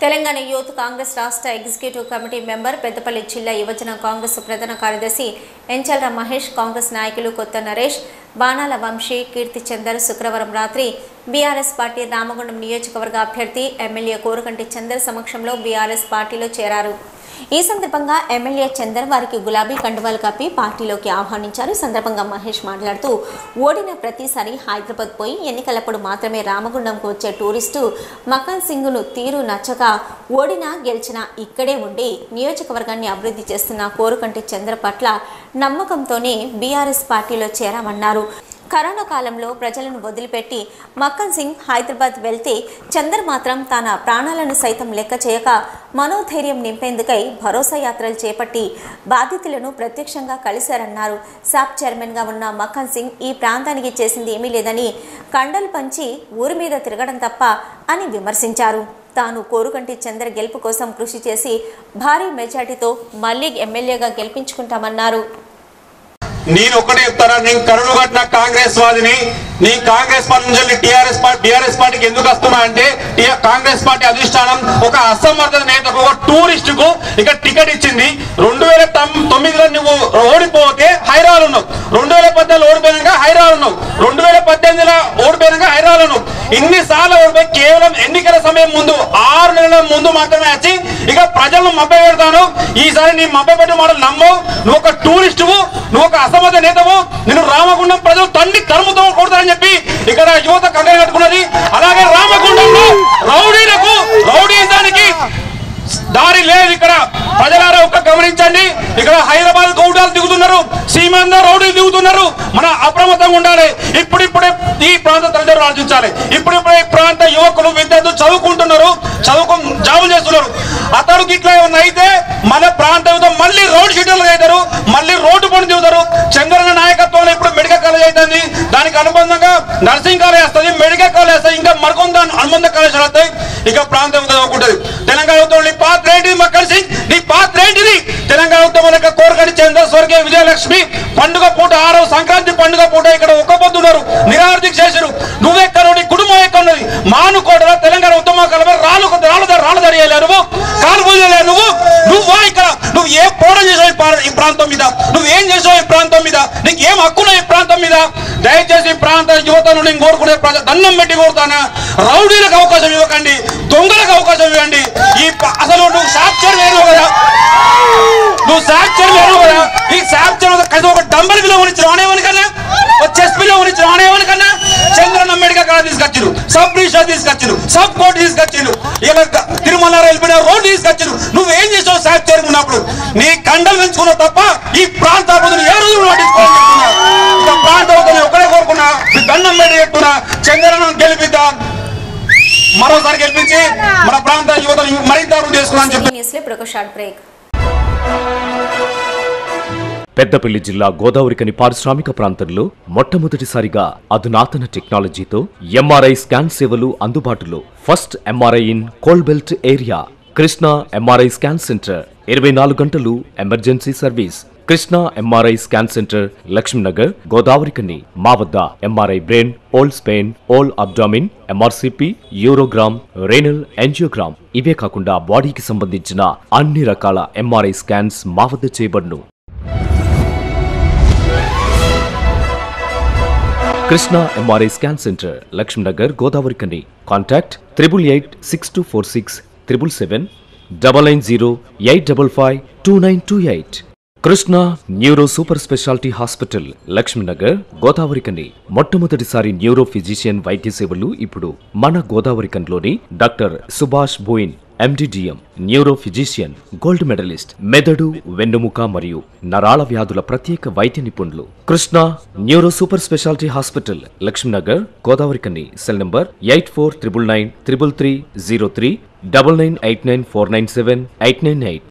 Telangana youth Congress రాష్ట్ర executive committee member Peddapalli జిల్లా యువజన కాంగ్రెస్ ప్రధాన కార్యదర్శి ఎంచల్ర మహేష్ కాంగ్రెస్ నాయకులు కొత్త నరేష్ బాణాల వంశీ కీర్తి చందర్ శుక్రవారం రాత్రి బీఆర్ఎస్ పార్టీ రామగుండం నియోజకవర్గ అభ్యర్థి ఎమ్మెల్యే కోరుకంటి చందర్ సమక్షంలో బీఆర్ఎస్ పార్టీలో చేరారు ఈ సందర్భంగా ఎమ్మెల్యే చందర్ వారికి గులాబీ కండువాలు కప్పి పార్టీలోకి ఆహ్వానించారు ఈ సందర్భంగా మహేష్ మాట్లాడుతూ ఓడిన ప్రతిసారి హైదరాబాద్ పోయి ఎన్నికలప్పుడు మాత్రమే రామగుండంకు వచ్చే టూరిస్టు మకాన్ సింగ్ను తీరు నచ్చక ఓడినా గెలిచినా ఇక్కడే ఉండి నియోజకవర్గాన్ని అభివృద్ధి చేస్తున్న కోరుకంటి చంద్ర పట్ల నమ్మకంతోనే బీఆర్ఎస్ పార్టీలో చేరామన్నారు కరోనా కాలంలో ప్రజలను వదిలిపెట్టి మక్కన్ సింగ్ హైదరాబాద్ వెళ్తే చందర్ మాత్రం తన ప్రాణాలను సైతం లెక్క చేయక మనోధైర్యం నింపేందుకై భరోసా యాత్రలు చేపట్టి బాధితులను ప్రత్యక్షంగా కలిశారన్నారు సాప్ చైర్మన్గా ఉన్న మక్కన్ సింగ్ ఈ ప్రాంతానికి చేసింది ఏమీ లేదని కండలు పంచి ఊరి మీద తిరగడం తప్ప అని విమర్శించారు తాను కోరుకంటి చంద్ర గెలుపు కోసం కృషి చేసి భారీ మెజార్టీతో మళ్లీ ఎమ్మెల్యేగా గెలిపించుకుంటామన్నారు నేను ఒకటే చెప్తారా నేను కరుడు కట్టిన కాంగ్రెస్ వాదిని నీ కాంగ్రెస్ పార్టీ నుంచి టీఆర్ఎస్ పార్టీ టీఆర్ఎస్ పార్టీకి ఎందుకు వస్తున్నా అంటే టీ- కాంగ్రెస్ పార్టీ అధిష్టానం ఒక అసమర్థత నేతకు ఒక టూరిస్ట్ కు ఇక టికెట్ ఇచ్చింది రెండు వేల తొమ్- తొమ్మిదిలో నువ్వు ఓడిపోతే హైదరాబాద్ ఉన్నావు రెండు వేల పద్దెనిమిదిలో ఓడిపోయినాక హైదరాబాద్ ఉన్నావు రెండు వేల పద్దెనిమిదిలో ఓడిపోయినాక హైదరాబాద్ ఉన్నావు ఇన్నిసార్లు ఓడిపోయి కేవలం ఎన్నికల సమయం ముందు ఆరు నెలల ముందు మాత్రమే వచ్చి ఇక ప్రజలను మభ్య పెడతాను ఈసారి నీ మభ్య పెట్టే మాటలు నమ్మవు నువ్వు ఒక టూరిస్టువు నువ్వు ఒక అసమర్థ నేతవు నేను రామగుండం ప్రజలు తన్ని తరుముతో కొడతారని చెప్పి ఇక్కడ యువత కంగ కట్టుకున్నది అలాగే రామగుండంలో రౌడీలకు రౌడీజానికి దారి లేదు ఇక్కడ ప్రజలారా ఒక్క గమనించండి ఇక్కడ హైదరాబాద్ గౌడాలు దిగుతున్నారు సీమాంధ్ర రౌడీలు దిగుతున్నారు మన అప్రమత్తంగా ఉండాలి ఇప్పుడిప్పుడే ఈ ప్రాంత తల్లిదండ్రులు ఆలోచించాలి ఇప్పుడిప్పుడే ఈ ప్రాంత యువకులు విద్యార్థులు చదువుకుంటున్నారు చదువుకు జాబులు చేస్తున్నారు అతడికి ఇట్లా ఏమన్నా అయితే మన ప్రాంత యువత మళ్ళీ రోడ్ షీటర్లు అవుతారు మళ్ళీ రోడ్డు పని దిగుతారు చంద్రన్న నాయకత్వంలో ఇప్పుడు మెడికల్ కాలేజ్ అవుతుంది దానికి అనుబంధంగా నర్సింగ్ కాలేజ్ వస్తుంది మెడికల్ కాలేజ్ వస్తుంది ఇంకా మరికొంత అనుబంధ కాలేజీలు వస్తాయి ఇక ప్రాంతం యువత చదువుకుంటుంది తెలంగాణ యువత నీ పాత్ర ఏంటిది మక్కల్ సింగ్ నీ పాత్ర ఏంటిది తెలంగాణ యువత యొక్క కోరకడి చంద్ర స్వర్గీయ విజయలక్ష్మి పండుగ పూట ఆరో సంక్రాంతి పండుగ పూట ఇక్కడ ఒక్క పొద్దున్నారు నిరార్థిక చేశారు నువ్వెక్కడ నీ కుటుంబం ఎక్కడున్నది మానుకోటలో తెలంగాణ ఉత్తమ కాలమే రాళ్ళు కొద్ది రాళ్ళ రాళ్ళ దడియాలి నువ్వు కాలు పూజలే నువ్వు నువ్వు ఇక్కడ నువ్వు ఏ పోవడం చేసావు ఈ ప్రా- ఈ ప్రాంతం మీద నువ్వు ఏం చేసావు ఈ ప్రాంతం మీద నీకు ఏం హక్కున్నావు ఈ ప్రాంతం మీద దయచేసి ఈ ప్రాంత యువతను నేను కోరుకునే ప్రజ- దండం పెట్టి కోరుతానా రౌడీలకు అవకాశం ఇవ్వకండి దొంగలకు అవకాశం ఇవ్వండి ఈ ప- అసలు నువ్వు సాక్షర్ వేరు కదా నువ్వు సాక్షర్ వేరు కదా ఈ సాక్షర్ కలిసి ఒక డంబల్ విలువ గురించి రానేవని కన్నా ఒక చెస్ విలువ గురించి రానేవని కన్నా చంద్రన్న మెడికల్ కాలేజ్ తీసుకొచ్చారు సబ్ రిజిస్టర్ తీసుకొచ్చారు సబ్ కోర్టు తీసుకొచ్చారు ఇలా గ- తిరుమల రైల్వే రోడ్ తీసుకొచ్చారు నువ్వేం చేసావు సాక్షర్ ఉన్నప్పుడు నీ కండలు పెంచుకున్నావు తప్ప ఈ ప్రాంత అభివృద్ధిని ఏ రోజు పట్టించుకోవాలని చెప్తున్నా ఇక ప్రాంత అభివృద్ధిని ఒకటే కోరుకున్నా మీ దండం పెట్టి చెప్తున్నా చంద్రన్న గెలిపిద్దాం మరోసారి గెలిపించి మన ప్రాంత యువతను మరింత అభివృద్ధి చేసుకున్నా అని చెప్పి న్యూస్లో ఇప్పుడు ఒక షార్ట్ బ్రేక్ పెద్దపల్లి జిల్లా గోదావరికని పారిశ్రామిక ప్రాంతంలో మొట్టమొదటిసారిగా అధునాతన టెక్నాలజీతో ఎంఆర్ఐ స్కాన్ సేవలు అందుబాటులో first MRI in coal belt area Krishna MRI scan centre ఇరవై నాలుగు గంటలు emergency service Krishna MRI scan centre Lakshminagar Godavarikhani మా వద్ద MRI brain whole spine whole abdomen MRCP urogram renal angiogram ఇవే కాకుండా బాడీకి సంబంధించిన అన్ని రకాల ఎంఆర్ఐ స్కాన్స్ మా వద్ద చేయబడును Krishna MRI scan centre Lakshminagar Godavarikhani contact triple eight six two four six triple seven double nine zero eight double five two nine two eight Krishna neuro super speciality hospital Lakshminagar Godavarikhani మొట్టమొదటిసారి న్యూరో ఫిజిషియన్ వైద్య సేవలు ఇప్పుడు మన గోదావరి కన్లోని doctor Subhash Boyin MD DM neuro physician gold medalist మెదడు వెన్నుముక మరియు నరాల వ్యాధుల ప్రత్యేక వైద్య నిపుణులు Krishna neuro super speciality hospital Lakshminagar Godavari కని cell number eight four triple nine triple three zero three double nine eight nine four nine seven eight nine eight